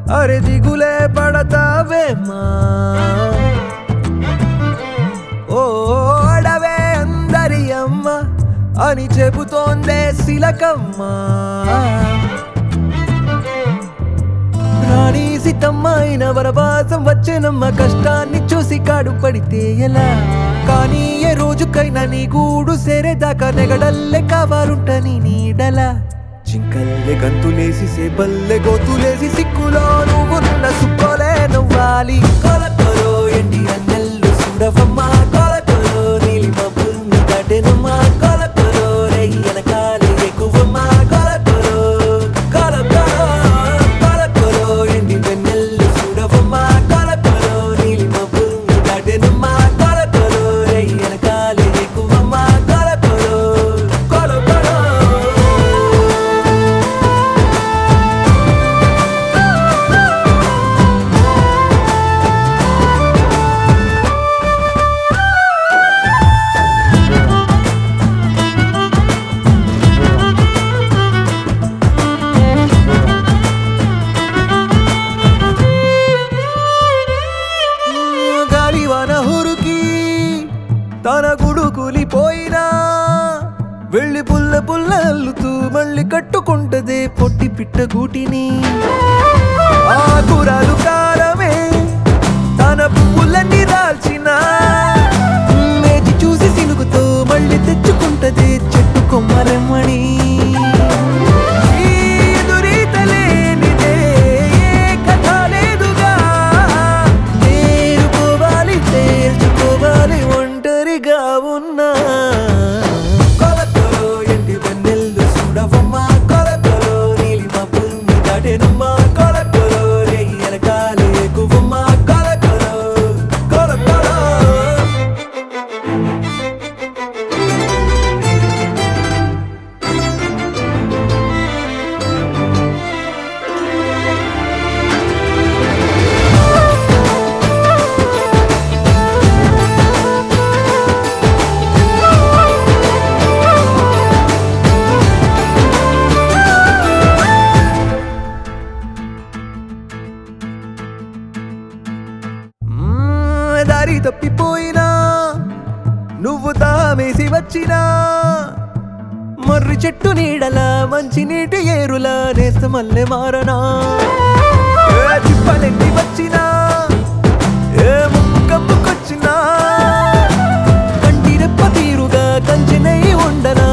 అరే దిగులే పడతావేమా ఓ అడవే అందరి అమ్మ అని చెబుతోందే శిలకమ్మ రాణి సీతమ్మ అయిన వరవాసం వచ్చేనమ్మ కష్టాన్ని చూసి కాడు పడితే ఎలా కానీ ఏ రోజుకైనా నీ గూడు సేరేదాకా నెగడల్లే కావాలుంట నీ నీడలా జింకల్లే గంతులేసి సేపల్లే గోతులేసి సిక్కులో నువ్వున్న సుక్కోలే నువ్వాలి కొలకొలో ఎండి అన్నెల్లు చూడవమ్మ కొలకొలో నీలి మబ్బుల్ని దాటెనమ్మా కొలకొలో రేయి వెనకాలే ఎక్కువమ్మా కొలకొలో కొలకొలో కొలకొలో ఎండి వెన్నెల్లు చూడవమ్మా కొలకొలో నీలి మబ్బుల్ని దాటెనమ్మా కొలకొలో రేయి వెనకాలే ఎక్కువమ్మా కొలకొలో కొలకొలో గాలివాన హురుకి తన గుడు కూలిపోయినా వెళ్ళి పుల్ల పుల్ల అల్లుతూ మళ్ళీ కట్టుకుంటదే పొట్టి పిట్ట గూటిని ఆ కూరలు కారమే తన పువ్వులన్నీ రాల్చిన మేచి చూసి సినుగుతో మళ్ళీ తెచ్చుకుంటదే చెట్టు కొమ్మరెమ్మని ఈ ఎదురీత లేనిదే ఏ కథ లేదుగా తేరుకోవాలి తేల్చుకోవాలి ఒంటరిగా ఉన్నా కొలకొలో ఎండి వెన్నెల్లు చూడవమ్మా కొలకొలో నీలి మబ్బుల్ని దాటెనమ్మా కొలకొలో రేయి వెనకాలే ఎక్కువమ్మా కొలకొలో కొలకొలో మ్మ్, దారి తప్పిపోయినా నువ్వు తామేసి వచ్చినా మర్రి చెట్టు నీడలా మంచి నీటి ఏరులా నేస్తమల్లె మారనా ఏ చిప్పలెన్ని వచ్చినా ఏ ముక్కు కమ్ముకొచ్చినా కంటి రెప్ప తీరుగా కంచెనై ఉండనా